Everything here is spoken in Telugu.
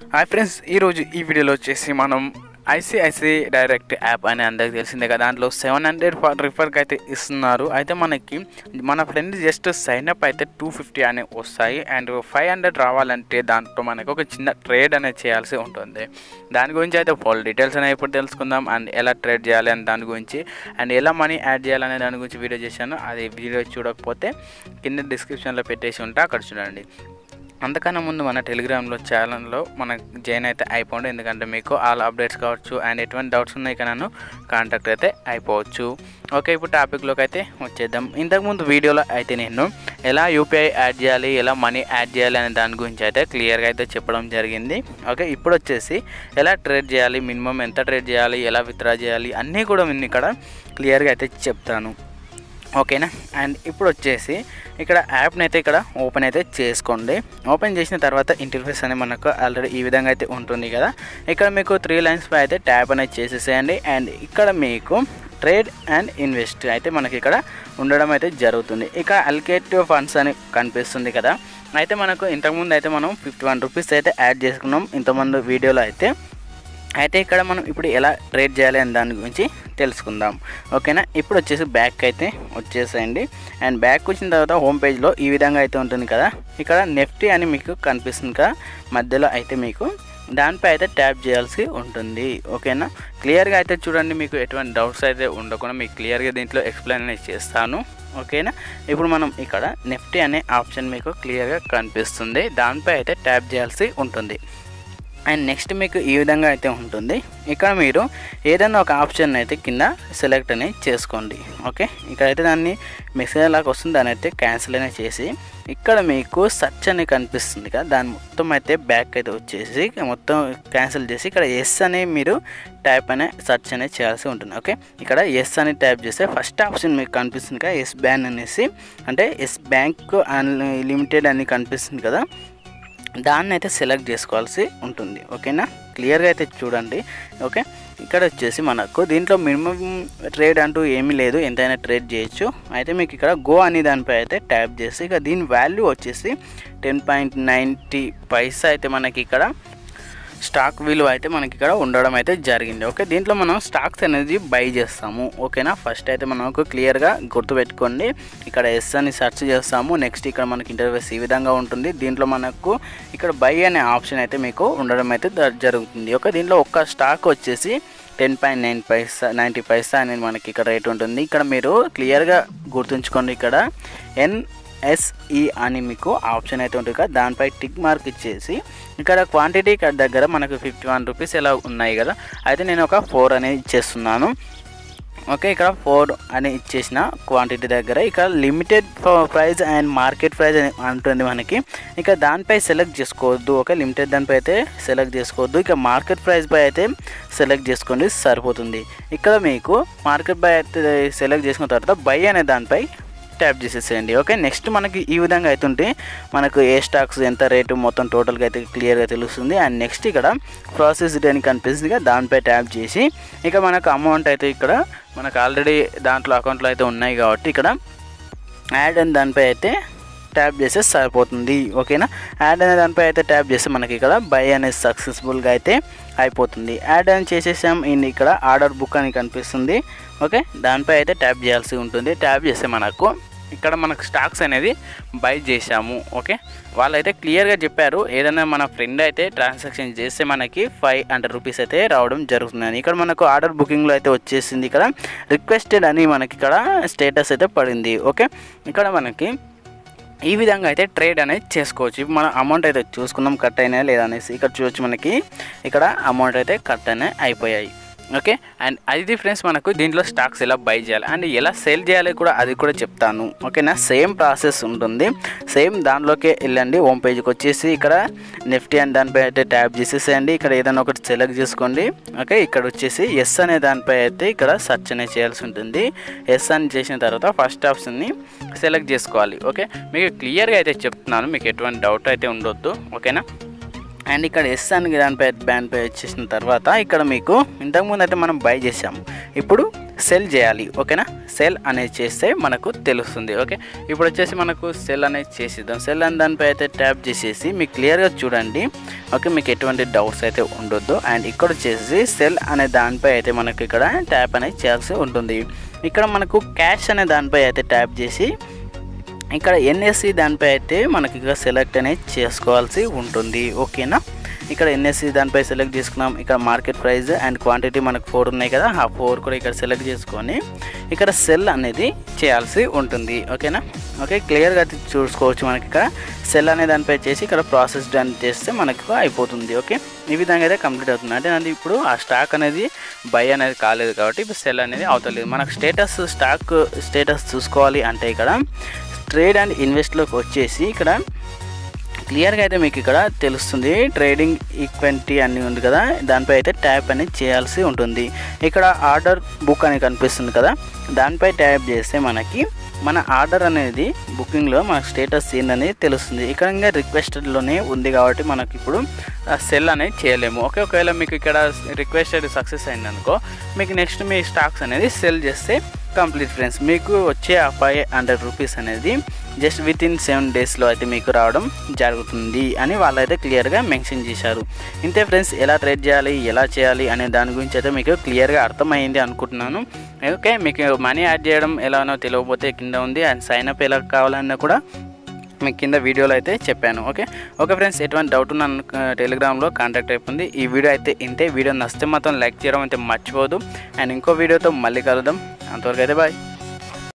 హాయ్ ఫ్రెండ్స్ ఈరోజు ఈ వీడియోలో వచ్చేసి మనం ఐసిఐసి డైరెక్ట్ యాప్ అని అందరికి తెలిసిందే కదా దాంట్లో సెవెన్ హండ్రెడ్ రిఫర్కి అయితే ఇస్తున్నారు అయితే మనకి మన ఫ్రెండ్ జస్ట్ సైన్ అప్ అయితే టూ ఫిఫ్టీ అని వస్తాయి అండ్ ఫైవ్ హండ్రెడ్ రావాలంటే దాంట్లో మనకు ఒక చిన్న ట్రేడ్ అనేది చేయాల్సి ఉంటుంది దాని గురించి అయితే ఫుల్ డీటెయిల్స్ అనేవి ఇప్పుడు తెలుసుకుందాం అండ్ ఎలా ట్రేడ్ చేయాలి అని దాని గురించి అండ్ ఎలా మనీ యాడ్ చేయాలనే దాని గురించి వీడియో చేశాను అది వీడియో చూడకపోతే కింద డిస్క్రిప్షన్లో పెట్టేసి ఉంటే అక్కడ చూడండి అంతకన్నా ముందు మన టెలిగ్రామ్లో ఛానల్లో మన జాయిన్ అయితే అయిపోండి ఎందుకంటే మీకు ఆల్ అప్డేట్స్ కావచ్చు అండ్ ఎటువంటి డౌట్స్ ఉన్నాయి కానీ నన్ను కాంటాక్ట్ అయితే అయిపోవచ్చు ఓకే ఇప్పుడు టాపిక్లోకి అయితే వచ్చేద్దాం ఇంతకుముందు వీడియోలో అయితే నేను ఎలా యూపీఐ యాడ్ చేయాలి ఎలా మనీ యాడ్ చేయాలి అనే దాని గురించి అయితే క్లియర్గా అయితే చెప్పడం జరిగింది ఓకే ఇప్పుడు వచ్చేసి ఎలా ట్రేడ్ చేయాలి మినిమం ఎంత ట్రేడ్ చేయాలి ఎలా విత్డ్రా చేయాలి అన్నీ కూడా నేను ఇక్కడ క్లియర్గా అయితే చెప్తాను ఓకేనా అండ్ ఇప్పుడు వచ్చేసి ఇక్కడ యాప్ని అయితే ఇక్కడ ఓపెన్ అయితే చేసుకోండి ఓపెన్ చేసిన తర్వాత ఇంటర్ఫేస్ అనేది మనకు ఆల్రెడీ ఈ విధంగా అయితే ఉంటుంది కదా ఇక్కడ మీకు త్రీ లైన్స్ పై అయితే ట్యాప్ అనేది చేసేసేయండి అండ్ ఇక్కడ మీకు ట్రేడ్ అండ్ ఇన్వెస్ట్ అయితే మనకి ఇక్కడ ఉండడం అయితే జరుగుతుంది ఇక్కడ అల్కేటివ్ ఫండ్స్ అని కనిపిస్తుంది కదా అయితే మనకు ఇంతకుముందు అయితే మనం ఫిఫ్టీ వన్ రూపీస్ అయితే యాడ్ చేసుకున్నాం ఇంతకుముందు వీడియోలో అయితే అయితే ఇక్కడ మనం ఇప్పుడు ఎలా ట్రేడ్ చేయాలి అనే దాని గురించి తెలుసుకుందాం ఓకేనా ఇప్పుడు వచ్చేసి బ్యాక్ అయితే వచ్చేసేయండి అండ్ బ్యాక్ వచ్చిన తర్వాత హోమ్ పేజ్లో ఈ విధంగా అయితే ఉంటుంది కదా ఇక్కడ నెఫ్టీ అని మీకు కనిపిస్తుంది కదా మధ్యలో అయితే మీకు దానిపై అయితే ట్యాప్ చేయాల్సి ఉంటుంది ఓకేనా క్లియర్గా అయితే చూడండి మీకు ఎటువంటి డౌట్స్ అయితే ఉండకుండా మీకు క్లియర్గా దీంట్లో ఎక్స్ప్లెయిన్ అనేది చేస్తాను ఓకేనా ఇప్పుడు మనం ఇక్కడ నెఫ్టీ అనే ఆప్షన్ మీకు క్లియర్గా కనిపిస్తుంది దానిపై అయితే ట్యాప్ చేయాల్సి ఉంటుంది అండ్ నెక్స్ట్ మీకు ఈ విధంగా అయితే ఉంటుంది ఇక్కడ మీరు ఏదైనా ఒక ఆప్షన్ అయితే కింద సెలెక్ట్ అనేది చేసుకోండి ఓకే ఇక్కడైతే దాన్ని మెసేజ్ లాగా వస్తుంది దాన్ని అయితే క్యాన్సిల్ అనేది చేసి ఇక్కడ మీకు సర్చ్ అని కనిపిస్తుంది కదా దాని మొత్తం అయితే బ్యాక్ అయితే వచ్చేసి మొత్తం క్యాన్సిల్ చేసి ఇక్కడ ఎస్ అని మీరు ట్యాప్ అనే సర్చ్ అనేది చేయాల్సి ఉంటుంది ఓకే ఇక్కడ ఎస్ అని ట్యాప్ చేస్తే ఫస్ట్ ఆప్షన్ మీకు కనిపిస్తుంది కదా ఎస్ బ్యాన్ అనేసి అంటే ఎస్ బ్యాంక్ అన్లిమిటెడ్ అని కనిపిస్తుంది కదా దాన్ని అయితే సెలెక్ట్ చేసుకోవాల్సి ఉంటుంది ఓకేనా క్లియర్గా అయితే చూడండి ఓకే ఇక్కడ వచ్చేసి మనకు దీంట్లో మినిమం ట్రేడ్ అంటూ ఏమీ లేదు ఎంతైనా ట్రేడ్ చేయొచ్చు అయితే మీకు ఇక్కడ గో అనే దానిపై అయితే ట్యాప్ చేసి ఇక దీని వాల్యూ వచ్చేసి టెన్ పాయింట్ నైంటీ పైసా అయితే మనకి ఇక్కడ స్టాక్ విలువ అయితే మనకి ఇక్కడ ఉండడం అయితే జరిగింది ఓకే దీంట్లో మనం స్టాక్స్ అనేది బై చేస్తాము ఓకేనా ఫస్ట్ అయితే మనకు క్లియర్గా గుర్తుపెట్టుకోండి ఇక్కడ ఎస్ అని సెర్చ్ చేస్తాము నెక్స్ట్ ఇక్కడ మనకి ఇంటర్వ్యూస్ ఈ విధంగా ఉంటుంది దీంట్లో మనకు ఇక్కడ బై అనే ఆప్షన్ అయితే మీకు ఉండడం అయితే ద- జరుగుతుంది ఓకే దీంట్లో ఒక్క స్టాక్ వచ్చేసి ten point nine paisa ninety paisa అనేది మనకి ఇక్కడ రేట్ ఉంటుంది ఇక్కడ మీరు క్లియర్గా గుర్తుంచుకోండి ఇక్కడ ఎన్ ఎస్ఈ అని మీకు ఆప్షన్ అయితే ఉంటుంది కదా దానిపై టిక్ మార్క్ ఇచ్చేసి ఇక్కడ క్వాంటిటీ దగ్గర మనకు ఫిఫ్టీ వన్ రూపీస్ ఎలా ఉన్నాయి కదా అయితే నేను ఒక ఫోర్ అనేది ఇచ్చేస్తున్నాను ఓకే ఇక్కడ ఫోర్ అని ఇచ్చేసిన క్వాంటిటీ దగ్గర ఇక్కడ limited price and market price అని అంటుంది మనకి ఇక దానిపై సెలెక్ట్ చేసుకోవద్దు ఓకే లిమిటెడ్ దానిపై అయితే సెలెక్ట్ చేసుకోవద్దు ఇక మార్కెట్ ప్రైస్ పై అయితే సెలెక్ట్ చేసుకోండి సరిపోతుంది ఇక్కడ మీకు మార్కెట్ పై అయితే సెలెక్ట్ చేసుకున్న తర్వాత బై అనే దానిపై ట్యాప్ చేసేసేయండి ఓకే నెక్స్ట్ మనకి ఈ విధంగా అవుతుంటే మనకు ఏ స్టాక్స్ ఎంత రేటు మొత్తం టోటల్గా అయితే క్లియర్గా తెలుస్తుంది అండ్ నెక్స్ట్ ఇక్కడ ప్రాసెస్ అని కనిపిస్తుంది కదా దానిపై ట్యాప్ చేసి ఇక మనకు అమౌంట్ అయితే ఇక్కడ మనకు ఆల్రెడీ దాంట్లో అకౌంట్లో అయితే ఉన్నాయి కాబట్టి ఇక్కడ యాడ్ అని దానిపై అయితే ట్యాప్ చేస్తే సరిపోతుంది ఓకేనా యాడ్ అనే దానిపై అయితే ట్యాప్ చేస్తే మనకి ఇక్కడ బై అనేది సక్సెస్ఫుల్గా అయితే అయిపోతుంది యాడ్ అని చేసేసాం ఇన్ ఇక్కడ ఆర్డర్ బుక్ అని కనిపిస్తుంది ఓకే దానిపై అయితే ట్యాప్ చేయాల్సి ఉంటుంది ట్యాప్ చేస్తే మనకు ఇక్కడ మనకు స్టాక్స్ అనేది బై చేసాము ఓకే వాళ్ళైతే క్లియర్గా చెప్పారు ఏదైనా మన ఫ్రెండ్ అయితే ట్రాన్సాక్షన్ చేస్తే మనకి ఫైవ్ హండ్రెడ్ రూపీస్ అయితే రావడం జరుగుతుందని ఇక్కడ మనకు ఆర్డర్ బుకింగ్లో అయితే వచ్చేసింది ఇక్కడ రిక్వెస్టెడ్ అని మనకి ఇక్కడ స్టేటస్ అయితే పడింది ఓకే ఇక్కడ మనకి ఈ విధంగా అయితే ట్రేడ్ అనేది చేసుకోవచ్చు ఇప్పుడు మనం అమౌంట్ అయితే చూసుకుందాం కట్ అయినా లేదా అనేసి ఇక్కడ చూడొచ్చు మనకి ఇక్కడ అమౌంట్ అయితే కట్ అయినాయి అయిపోయాయి ఓకే అండ్ అది ఫ్రెండ్స్ మనకు దీంట్లో స్టాక్స్ ఎలా బై చేయాలి అండ్ ఎలా సేల్ చేయాలి కూడా అది కూడా చెప్తాను ఓకేనా సేమ్ ప్రాసెస్ ఉంటుంది సేమ్ దానిలోకి వెళ్ళండి హోమ్ పేజ్కి వచ్చేసి ఇక్కడ నిఫ్టీ అని దానిపై అయితే ట్యాప్ చేసేసేయండి ఇక్కడ ఏదైనా ఒకటి సెలెక్ట్ చేసుకోండి ఓకే ఇక్కడ వచ్చేసి ఎస్ అనే దానిపై అయితే ఇక్కడ సెర్చ్ అనేది చేయాల్సి ఉంటుంది ఎస్ అని చేసిన తర్వాత ఫస్ట్ ఆప్షన్ని సెలెక్ట్ చేసుకోవాలి ఓకే మీకు క్లియర్గా అయితే చెప్తున్నాను మీకు ఎటువంటి డౌట్ అయితే ఉండొద్దు ఓకేనా అండ్ ఇక్కడ ఎస్ అని దానిపై బ్యాన్ పై వచ్చేసిన తర్వాత ఇక్కడ మీకు ఇంతకుముందు అయితే మనం బై చేసాము ఇప్పుడు సెల్ చేయాలి ఓకేనా సెల్ అనేది చేస్తే మనకు తెలుస్తుంది ఓకే ఇప్పుడు వచ్చేసి మనకు సెల్ అనేది చేసిద్దాం సెల్ అని దానిపై అయితే ట్యాప్ చేసేసి మీకు క్లియర్గా చూడండి ఓకే మీకు ఎటువంటి డౌట్స్ అయితే ఉండొద్దు అండ్ ఇక్కడ వచ్చేసి సెల్ అనే దానిపై అయితే మనకు ఇక్కడ ట్యాప్ అనేది చేయాల్సి ఉంటుంది ఇక్కడ మనకు క్యాష్ అనే దానిపై అయితే ట్యాప్ చేసి ఇక్కడ ఎన్ఎస్సి దానిపై అయితే మనకి ఇక్కడ సెలెక్ట్ అనేది చేసుకోవాల్సి ఉంటుంది ఓకేనా ఇక్కడ ఎన్ఎస్సి దానిపై సెలెక్ట్ చేసుకున్నాం ఇక్కడ మార్కెట్ ప్రైస్ అండ్ క్వాంటిటీ మనకు ఫోర్ ఉన్నాయి కదా ఆ ఫోర్ కూడా ఇక్కడ సెలెక్ట్ చేసుకొని ఇక్కడ సెల్ అనేది చేయాల్సి ఉంటుంది ఓకేనా ఓకే క్లియర్గా అయితే చూసుకోవచ్చు మనకి ఇక్కడ సెల్ అనే దానిపై చేసి ఇక్కడ ప్రాసెస్ డన్ చేస్తే మనకు అయిపోతుంది ఓకే ఈ విధంగా అయితే కంప్లీట్ అవుతుంది అంటే అది ఇప్పుడు ఆ స్టాక్ అనేది బై అనేది కాలేదు కాబట్టి ఇప్పుడు సెల్ అనేది అవుతలేదు మనకు స్టేటస్ స్టాక్ స్టేటస్ చూసుకోవాలి అంటే ఇక్కడ ట్రేడ్ అండ్ ఇన్వెస్ట్లోకి వచ్చేసి ఇక్కడ క్లియర్గా అయితే మీకు ఇక్కడ తెలుస్తుంది ట్రేడింగ్ ఈక్వెంటీ అని ఉంది కదా దానిపై అయితే ట్యాప్ అనేది చేయాల్సి ఉంటుంది ఇక్కడ ఆర్డర్ బుక్ అని కనిపిస్తుంది కదా దానిపై ట్యాప్ చేస్తే మనకి మన ఆర్డర్ అనేది బుకింగ్లో మన స్టేటస్ ఏందనేది తెలుస్తుంది ఇక్కడ ఇంకా రిక్వెస్టెడ్లోనే ఉంది కాబట్టి మనకి ఇప్పుడు సెల్ అనేది చేయలేము ఓకే ఒకవేళ మీకు ఇక్కడ రిక్వెస్టెడ్ సక్సెస్ అయిందనుకో మీకు నెక్స్ట్ మీ స్టాక్స్ అనేది సెల్ చేస్తే కంప్లీట్ ఫ్రెండ్స్ మీకు వచ్చే ఆ ఫైవ్ హండ్రెడ్ రూపీస్ అనేది జస్ట్ విత్ ఇన్ సెవెన్ డేస్లో అయితే మీకు రావడం జరుగుతుంది అని వాళ్ళైతే క్లియర్గా మెన్షన్ చేశారు ఇంతే ఫ్రెండ్స్ ఎలా ట్రేడ్ చేయాలి ఎలా చేయాలి అనే దాని గురించి అయితే మీకు క్లియర్గా అర్థమైంది అనుకుంటున్నాను ఓకే మీకు మనీ యాడ్ చేయడం ఎలానో తెలియకపోతే కింద ఉంది అండ్ సైన్ అప్ ఎలా కావాలన్నా కూడా మీకు కింద వీడియోలో అయితే చెప్పాను ఓకే ఓకే ఫ్రెండ్స్ ఎటువంటి డౌట్ ఉన్న టెలిగ్రామ్లో కాంటాక్ట్ అయిపోయింది ఈ వీడియో అయితే ఇంతే వీడియో నచ్చితే మాత్రం లైక్ చేయడం అయితే మర్చిపోదు అండ్ ఇంకో వీడియోతో మళ్ళీ కలుద్దాం అంతవరకు అయితే బాయ్